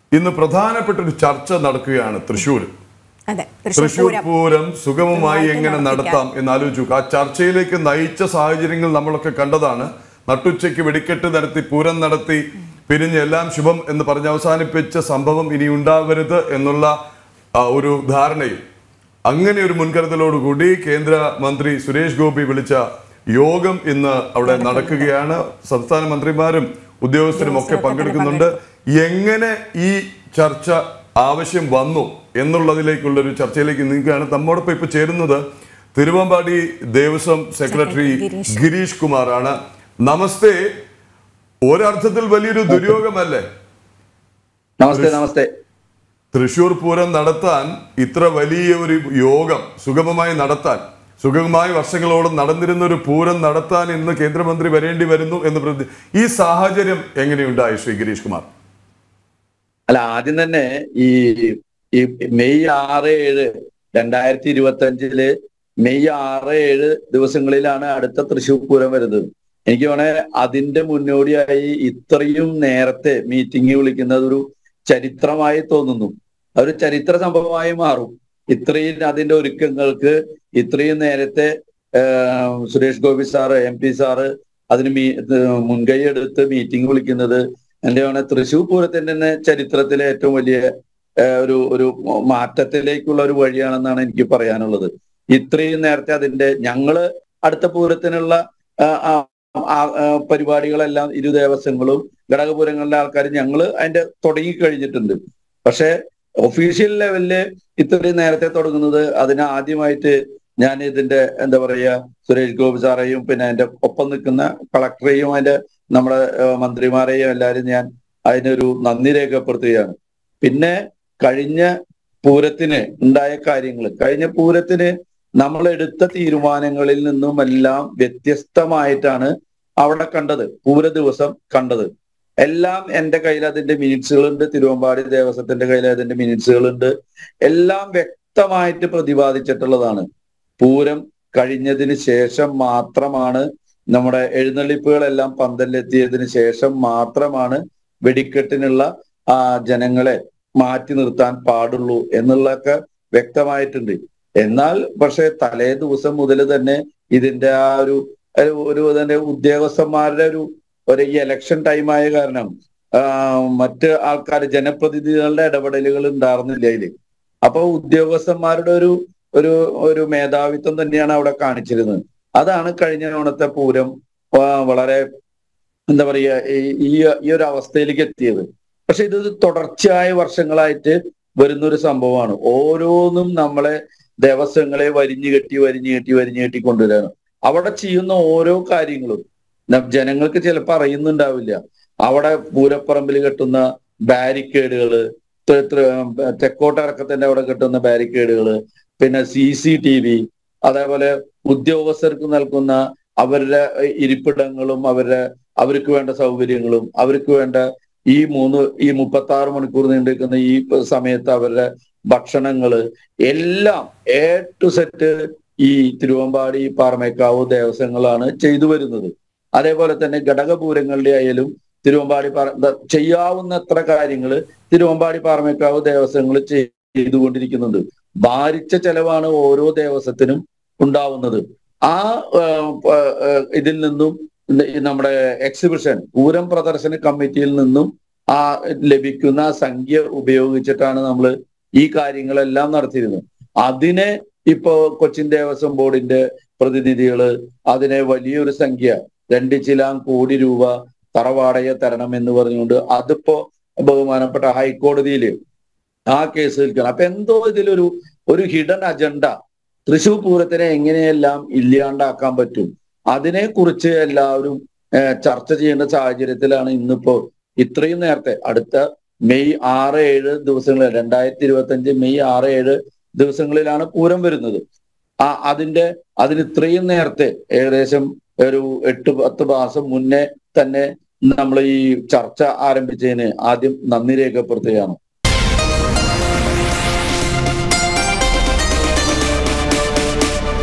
ഇന്ന് പ്രധാനപ്പെട്ട ഒരു ചർച്ച നടക്കുകയാണ് തൃശ്ശൂർ അതെ തൃശ്ശൂർ തൃശ്ശൂർ പൂരം പൂരം സുഗമമായി സുഗമമായിട്ട് എങ്ങനെ നടത്തിക്കാൻ. നടത്താം എന്ന് ആലോചിച്ചു ആ ചർച്ചയിലേക്ക് നയിച്ച സാഹചര്യങ്ങൾ നമ്മളൊക്കെ കണ്ടതാണ് നട്ടുച്ചയ്ക്ക് വെടിക്കെട്ട് നടത്തി പൂരം നടത്തി പിരിഞ്ഞ് എല്ലാം ശുഭം എന്ന് പറഞ്ഞ് അവസാനിപ്പിച്ച സംഭവം ഇനി ഉണ്ടാവരുത് എന്നുള്ള ആ, ഒരു ധാരണയും അങ്ങനെ ഒരു മുൻകരുതലോടുകൂടി കേന്ദ്ര മന്ത്രി സുരേഷ് ഗോപി വിളിച്ച യോഗം ഇന്ന് അവിടെ നടക്കുകയാണ് സംസ്ഥാന മന്ത്രിമാരും ഉദ്യോഗസ്ഥരും ഒക്കെ ഉദ്യോഗസ്ഥരൊക്കെ പങ്കെടുക്കുന്നുണ്ട് എങ്ങനെ ഈ ചർച്ച ആവശ്യം വന്നു എന്നുള്ളതിലേക്കുള്ള ഒരു ചർച്ചയിലേക്ക് നീങ്ങുകയാണ് നമ്മോടൊപ്പം ഇപ്പൊ ചേരുന്നത് തിരുവമ്പാടി ദേവസ്വം സെക്രട്ടറി ഗിരീഷ്. ഗിരീഷ് കുമാറാണ് നമസ്തേ ഒരർത്ഥത്തിൽ വലിയൊരു ദുര്യോഗമല്ലേ നമസ്തേ നമസ്തേ തൃശൂർ പൂരം നടത്താൻ ഇത്ര വലിയ ഒരു യോഗം സുഗമമായി നടത്താൻ സുഗമമായി വർഷങ്ങളോളം നടന്നിരുന്ന ഒരു പൂരം നടത്താൻ ഇന്ന് കേന്ദ്രമന്ത്രി വരേണ്ടി വരുന്നു എന്ന് പ്രതി ഈ സാഹചര്യം എങ്ങനെയുണ്ടായി ശ്രീ ഗിരീഷ് കുമാർ അല്ല ആദ്യം തന്നെ ഈ ഈ മെയ് ആറ് ഏഴ് രണ്ടായിരത്തി ഇരുപത്തി അഞ്ചില് മെയ് ആറ് ഏഴ് ദിവസങ്ങളിലാണ് അടുത്ത തൃശ്ശൂർ പൂരം വരുന്നത് എനിക്ക് വേണേ അതിന്റെ മുന്നോടിയായി ഇത്രയും നേരത്തെ മീറ്റിംഗ് വിളിക്കുന്നത് ഒരു ചരിത്രമായി തോന്നുന്നു അതൊരു ചരിത്ര സംഭവമായി മാറും ഇത്രയും അതിന്റെ ഒരുക്കങ്ങൾക്ക് ഇത്രയും നേരത്തെ ആഹ്, Suresh Gopi sir M P sir അതിന് മീ ഏഹ് മുൻകൈ എടുത്ത് മീറ്റിംഗ് വിളിക്കുന്നത് എന്റെ വേണേ തൃശ്ശൂർ പൂരത്തിന്റെ തന്നെ ചരിത്രത്തിലെ ഏറ്റവും വലിയ ഏഹ്, ഒരു ഒരു മാറ്റത്തിലേക്കുള്ള ഒരു വഴിയാണെന്നാണ് എനിക്ക് പറയാനുള്ളത് ഇത്രയും നേരത്തെ അതിന്റെ ഞങ്ങള് അടുത്ത പൂരത്തിനുള്ള ആ, ആ, ആ, ആ, പരിപാടികളെല്ലാം ഇരു ദേവസ്വങ്ങളും ഘടകപൂരങ്ങളിലെ ആൾക്കാർ ഞങ്ങള് അതിന്റെ തുടങ്ങി കഴിഞ്ഞിട്ടുണ്ട് പക്ഷെ ഒഫീഷ്യൽ ലെവലില് ഇത്രയും നേരത്തെ തുടങ്ങുന്നത് അതിന് ആദ്യമായിട്ട് ഞാൻ ഇതിന്റെ എന്താ പറയാ സുരേഷ് ഗോപി സാറേയും പിന്നെ അതിന്റെ ഒപ്പം നിൽക്കുന്ന കളക്ടറെയും അതിന്റെ നമ്മുടെ ഏഹ്, മന്ത്രിമാരെയും എല്ലാവരും ഞാൻ അതിനൊരു നന്ദി രേഖപ്പെടുത്തുകയാണ് പിന്നെ കഴിഞ്ഞ പൂരത്തിന് ഉണ്ടായ കാര്യങ്ങൾ കഴിഞ്ഞ പൂരത്തിന് നമ്മൾ എടുത്ത തീരുമാനങ്ങളിൽ നിന്നും എല്ലാം വ്യത്യസ്തമായിട്ടാണ് അവിടെ കണ്ടത് പൂര ദിവസം കണ്ടത് എല്ലാം എന്റെ കയ്യിൽ അതിന്റെ മിനിറ്റ്സുകളുണ്ട് തിരുവമ്പാടി ദേവസ്വത്തിന്റെ കയ്യിൽ അതിന്റെ മിനിറ്റ്സുകളുണ്ട് എല്ലാം വ്യക്തമായിട്ട് പ്രതിപാദിച്ചിട്ടുള്ളതാണ് പൂരം കഴിഞ്ഞതിന് ശേഷം മാത്രമാണ് നമ്മുടെ എഴുന്നള്ളിപ്പുകളെല്ലാം പന്തലിലെത്തിയതിന് ശേഷം മാത്രമാണ് വെടിക്കെട്ടിനുള്ള ആ ജനങ്ങളെ മാറ്റി നിർത്താൻ പാടുള്ളൂ എന്നുള്ളതൊക്കെ വ്യക്തമായിട്ടുണ്ട് എന്നാൽ പക്ഷെ തലേ ദിവസം മുതൽ തന്നെ ഇതിന്റെ ആ ഒരു ഒരു ഒരു തന്നെ ഉദ്യോഗസ്ഥന്മാരുടെ ഒരു ഒരു ഈ ഇലക്ഷൻ ടൈം ആയ കാരണം ആ, മറ്റ് ആൾക്കാർ ജനപ്രതിനിധികളുടെ ഇടപെടലുകൾ ഉണ്ടായിരുന്നില്ല അതില് അപ്പൊ ഉദ്യോഗസ്ഥന്മാരുടെ ഒരു ഒരു ഒരു മേധാവിത്വം തന്നെയാണ് അവിടെ കാണിച്ചിരുന്നത് അതാണ് കഴിഞ്ഞ ഓണത്തെ പൂരം ആ, വളരെ എന്താ പറയുക ഈ- ഈ ഈ ഒരു അവസ്ഥയിലേക്ക് എത്തിയത് പക്ഷെ ഇത് തുടർച്ചയായ വർഷങ്ങളായിട്ട് വരുന്ന ഒരു സംഭവമാണ് ഓരോന്നും നമ്മളെ ദേവസ്വങ്ങളെ വരിഞ്ഞു കെട്ടി വരിഞ്ഞു കെട്ടി വരിഞ്ഞു കെട്ടി കൊണ്ടുവരാണ് അവിടെ ചെയ്യുന്ന ഓരോ കാര്യങ്ങളും ന- ജനങ്ങൾക്ക് ചിലപ്പോൾ അറിയുന്നുണ്ടാവില്ല അവിടെ പൂരപ്പറമ്പിൽ കെട്ടുന്ന ബാരിക്കേഡുകള് ത- ത- തെക്കോട്ടിറക്കത്തിന്റെ അവിടെ കെട്ടുന്ന ബാരിക്കേഡുകള് പിന്നെ സി സി ടി വി അതേപോലെ ഉദ്യോഗസ്ഥർക്ക് നൽകുന്ന അവരുടെ ഇരിപ്പിടങ്ങളും അവരുടെ അവർക്ക് വേണ്ട സൗകര്യങ്ങളും അവർക്ക് വേണ്ട ഈ മൂന്ന് ഈ മുപ്പത്തി ആറ് മണിക്കൂർ നീണ്ടു നിൽക്കുന്ന ഈ സമയത്ത് അവരുടെ ഭക്ഷണങ്ങള് എല്ലാം എ ടു സെറ്റ് ഈ തിരുവമ്പാടി പാറമേക്കാവ് ദേവസ്വങ്ങളാണ് ചെയ്തു വരുന്നത് അതേപോലെ തന്നെ ഘടകപൂരങ്ങളുടെ ആയാലും തിരുവമ്പാടി പാറ ദ- ചെയ്യാവുന്നത്ര കാര്യങ്ങൾ തിരുവമ്പാടി പാറമേക്കാവ് ദേവസ്വങ്ങൾ ചെയ്തുകൊണ്ടിരിക്കുന്നുണ്ട് ഭാരിച്ച ചെലവാണ് ഓരോ ദേവസ്വത്തിനും ഉണ്ടാവുന്നത് ആ ആ, പ- ആ, ഇതിൽ നിന്നും ഈ നമ്മുടെ എക്സിബിഷൻ പൂരം പ്രദർശന കമ്മിറ്റിയിൽ നിന്നും ആ ലഭിക്കുന്ന ആ സംഖ്യ ഉപയോഗിച്ചിട്ടാണ് നമ്മൾ ഈ കാര്യങ്ങളെല്ലാം നടത്തിയിരുന്നത് അതിനെ ഇപ്പോ കൊച്ചിൻ ദേവസ്വം ബോർഡിന്റെ പ്രതിനിധികള് അതിനെ വലിയൊരു സംഖ്യ രണ്ട് ചിലാം കോടി രൂപ തറവാടക തരണം എന്ന് പറഞ്ഞുകൊണ്ട് അതിപ്പോ ബഹുമാനപ്പെട്ട ഹൈക്കോടതിയില് ആ കേസ് നിൽക്കണം അപ്പൊ എന്തോ ഇതിലൊരു ഒരു ഹിഡൻ അജണ്ട തൃശൂർ പൂരത്തിനെ എങ്ങനെയെല്ലാം ഇല്ലാണ്ടാക്കാൻ പറ്റും അതിനെക്കുറിച്ച് എല്ലാവരും ഏഹ്, ചർച്ച ചെയ്യേണ്ട സാഹചര്യത്തിലാണ് ഇന്നിപ്പോ ഇത്രയും നേരത്തെ അടുത്ത മെയ് ആറ് ഏഴ് ദിവസങ്ങളിൽ രണ്ടായിരത്തി ഇരുപത്തി അഞ്ച് മെയ് ആറ് ഏഴ് ദിവസങ്ങളിലാണ് പൂരം വരുന്നത് ആ അതിന്റെ അതിന് ഇത്രയും നേരത്തെ ഏകദേശം ഒരു എട്ട് പത്ത് മാസം മുന്നേ തന്നെ നമ്മൾ ഈ ചർച്ച ആരംഭിച്ചതിന് ആദ്യം നന്ദി രേഖപ്പെടുത്തുകയാണ്